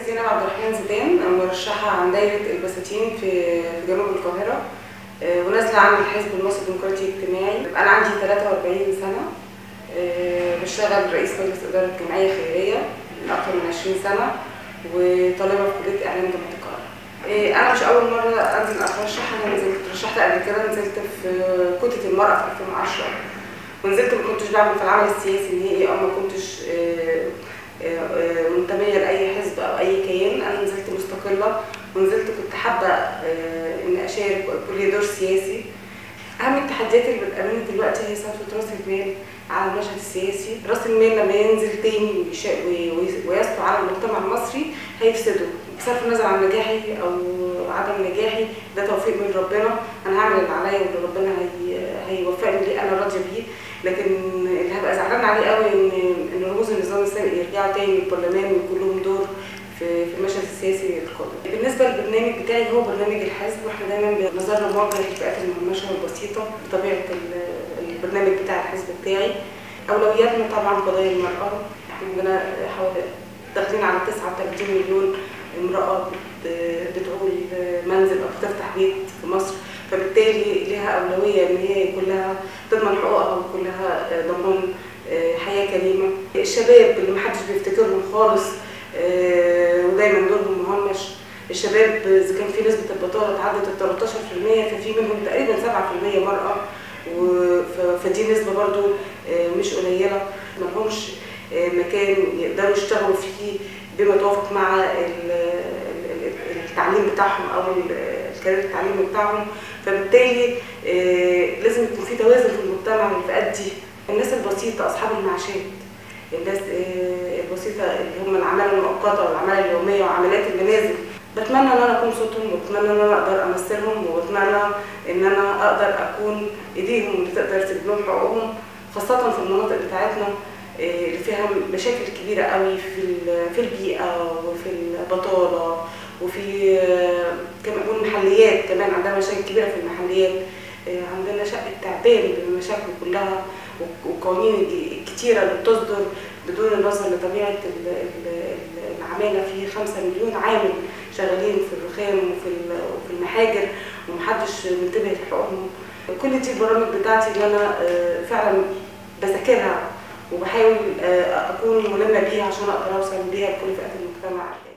زينب عبد الرحمن زيدان مرشحة عن دايرة البساتين في في جنوب القاهرة آه، ونازلة عن الحزب المصري الديمقراطي الاجتماعي أنا عندي 43 سنة آه، بشتغل رئيس مجلس إدارة جمعية خيرية من أكثر من 20 سنة وطالبة في كلية إعلام جامعة القاهرة آه، أنا مش أول مرة أنزل أترشح أنا نزلت ترشحت قبل كده نزلت في كتلة المرأة في 2010 ونزلت ما كنتش بعمل في العمل السياسي نهائي أو ما كنتش آه، آه، منتمية لأي حزب أو أي كيان أنا نزلت مستقلة ونزلت كنت حابة آه، إني أشارك ويكون لي دور سياسي أهم التحديات اللي بتقابلني دلوقتي هي صفة رأس المال على المشهد السياسي رأس المال لما ينزل تاني ويشا- وي- وي- ويسطو على المجتمع المصري هيفسده بصرف النظر عن نجاحي أو عدم نجاحي ده توفيق من ربنا أنا هعمل اللي عليا واللي ربنا هي هيوفقني ليه أنا راضية بيه لكن اللي هبقى زعلان عليه قوي ان ان رموز النظام السابق يرجعوا تاني البرلمان ويكون لهم دور في في المشهد السياسي القادم. بالنسبه للبرنامج بتاعي هو برنامج الحزب واحنا دايما بنظرنا موجه للفئات المهمشه والبسيطه بطبيعه ال- البرنامج بتاع الحزب بتاعي. اولوياتنا طبعا قضايا المراه احنا عندنا حوالي داخلين على 39 مليون امراه بت- بتعول منزل او بتفتح بيت في مصر فبالتالي لها اولويه ان هي يكون لها تضمن حقوقها ويكون لها ضمان آه، حياه كريمه الشباب اللي محدش بيفتكرهم خالص آه، ودايما دورهم مهمش الشباب اذا كان في نسبه البطاله تعدت ال 13% ففي منهم تقريبا 7% مراه و- ف- فدي نسبه برضو آه، مش قليله ما لهمش آه، مكان يقدروا يشتغلوا فيه بما يتوافق مع ال- ال- ال- التعليم بتاعهم او ال- الكارير التعليمي بتاعهم فبالتالي آه، لازم يكون في توازن في المجتمع للفئات دي الناس البسيطه اصحاب المعاشات الناس آه، البسيطه اللي هم العماله المؤقته والعماله اليوميه وعمليات المنازل بتمنى ان انا اكون صوتهم وبتمنى ان انا اقدر امثلهم وبتمنى ان انا اقدر اكون ايديهم اللي تقدر تجيب لهم حقوقهم خاصه في المناطق بتاعتنا آه، اللي فيها مشاكل كبيره قوي في ال- في البيئه وفي البطاله وفي آه، كمان والمحليات كمان عندها مشاكل كبيره في المحليات آه، عندنا شقه تعبان بالمشاكل كلها والقوانين الج- الكتيره اللي بتصدر بدون النظر لطبيعه ال- ال- ال- العماله في 5 مليون عامل شغالين في الرخام وفي ال- وفي المحاجر ومحدش منتبه لحقوقهم كل دي البرامج بتاعتي اللي انا آه، فعلا بذاكرها وبحاول آه، اكون ملمه بيها عشان اقدر اوصل بيها لكل فئات المجتمع